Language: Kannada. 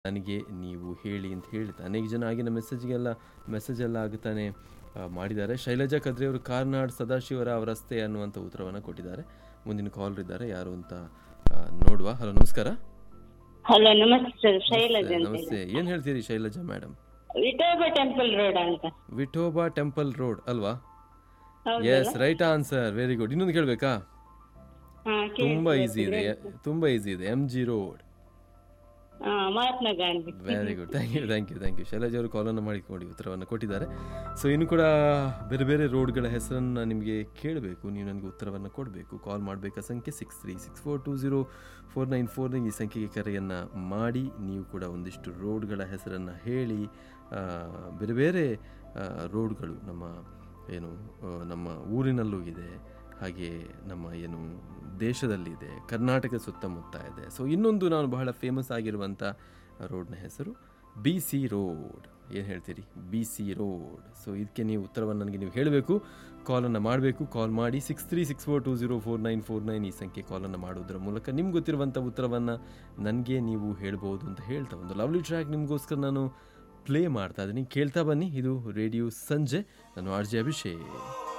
ನನಗೆ ನೀವು ಹೇಳಿ ಅಂತ ಹೇಳ್ತಾ ಅನೇಕ ಜನ ಆಗಿನ ಮೆಸೇಜ್ಗೆಲ್ಲ ಮೆಸೇಜ್ ಎಲ್ಲ ಆಗುತ್ತಾನೆ ಆ, ಮಾಡಿದ್ದಾರೆ ಶೈಲಜಾ ಕದ್ರಿ ಅವರು ಕಾರ್ನಾಡ್ ಸದಾಶಿವರಾವ್ ರಸ್ತೆ ಅನ್ನುವಂಥ ಉತ್ತರವನ್ನು ಕೊಟ್ಟಿದ್ದಾರೆ ಮುಂದಿನ ಕಾಲ್ ಇದ್ದಾರೆ ಯಾರು ಅಂತ ಆ, ನೋಡುವ ಹಲೋ ನಮಸ್ಕಾರ ಹಲೋ ನಮಸ್ತೆ ಸರ್ ಶೈಲಜಾ ಅಂತ ನಮಸ್ತೆ ಏನು ಹೇಳ್ತೀರಿ Shailaja madam Vithoba temple road ಅಂತ ವಿಠೋಬಾ ಟೆಂಪಲ್ ರೋಡ್ ಅಲ್ವಾ ಹೌದಲ್ಲ? Yes right answer very good ಇನ್ನೊಂದು ಕೇಳಬೇಕಾ ಹಾ, ಕೇಳಿ ತುಂಬಾ ಸರ್. ಈಸಿ ಇದೆ ತುಂಬಾ ಈಸಿ ಇದೆ ಎಂ ಜಿ ರೋಡ್ ಹಾ, Mahatma Gandhi very good thank you thank you thank you Shailaj ಅವರು ಕಾಲನ್ನು ಮಾಡಿಕೊಂಡು ಉತ್ತರವನ್ನು ಕೊಟ್ಟಿದ್ದಾರೆ ಸೊ ಇನ್ನು ಕೂಡ ಬೇರೆ ಬೇರೆ ರೋಡ್ಗಳ ಹೆಸರನ್ನು ನಿಮಗೆ ಕೇಳಬೇಕು ನೀವು ನನಗೆ ಉತ್ತರವನ್ನು ಕೊಡಬೇಕು ಕಾಲ್ ಮಾಡಬೇಕಾ ಸಂಖ್ಯೆ six three six four two zero four nine four nine ಈ ಸಂಖ್ಯೆಗೆ ಕರೆಯನ್ನು ಮಾಡಿ ನೀವು ಕೂಡ ಒಂದಿಷ್ಟು ರೋಡ್ಗಳ ಹೆಸರನ್ನು ಹೇಳಿ ಆ, ಬೇರೆ ಬೇರೆ ಆ, ರೋಡ್ಗಳು ನಮ್ಮ ಏನು ಆ, ನಮ್ಮ ಊರಿನಲ್ಲೂ ಇದೆ ಹಾಗೆ ನಮ್ಮ ಏನು ದೇಶದಲ್ಲಿದೆ ಕರ್ನಾಟಕ ಸುತ್ತಮುತ್ತ ಇದೆ ಸೊ ಇನ್ನೊಂದು ನಾನು ಬಹಳ ಫೇಮಸ್ ಆಗಿರುವಂಥ ರೋಡ್ನ ಹೆಸರು ಬಿ ಸಿ ರೋಡ್ ಏನು ಹೇಳ್ತೀರಿ ಬಿ ಸಿ ರೋಡ್ ಸೊ ಇದಕ್ಕೆ ನೀವು ಉತ್ತರವನ್ನು ನನಗೆ ನೀವು ಹೇಳಬೇಕು ಕಾಲನ್ನು ಮಾಡಬೇಕು ಕಾಲ್ ಮಾಡಿ six three six four two zero four nine four nine ಈ ಸಂಖ್ಯೆ ಕಾಲನ್ನು ಮಾಡೋದ್ರ ಮೂಲಕ ನಿಮ್ಗೆ ಗೊತ್ತಿರುವಂಥ ಉತ್ತರವನ್ನು ನನಗೆ ನೀವು ಹೇಳ್ಬೋದು ಅಂತ ಹೇಳ್ತಾ ಒಂದು ಲವ್ಲಿ ಟ್ರ್ಯಾಕ್ ನಿಮಗೋಸ್ಕರ ನಾನು ಪ್ಲೇ ಮಾಡ್ತಾ ಇದ್ದೀನಿ ಕೇಳ್ತಾ ಬನ್ನಿ ಇದು ರೇಡಿಯೋ ಸಂಜೆ ನಾನು ಆರ್ ಜೆ ಅಭಿಷೇಕ್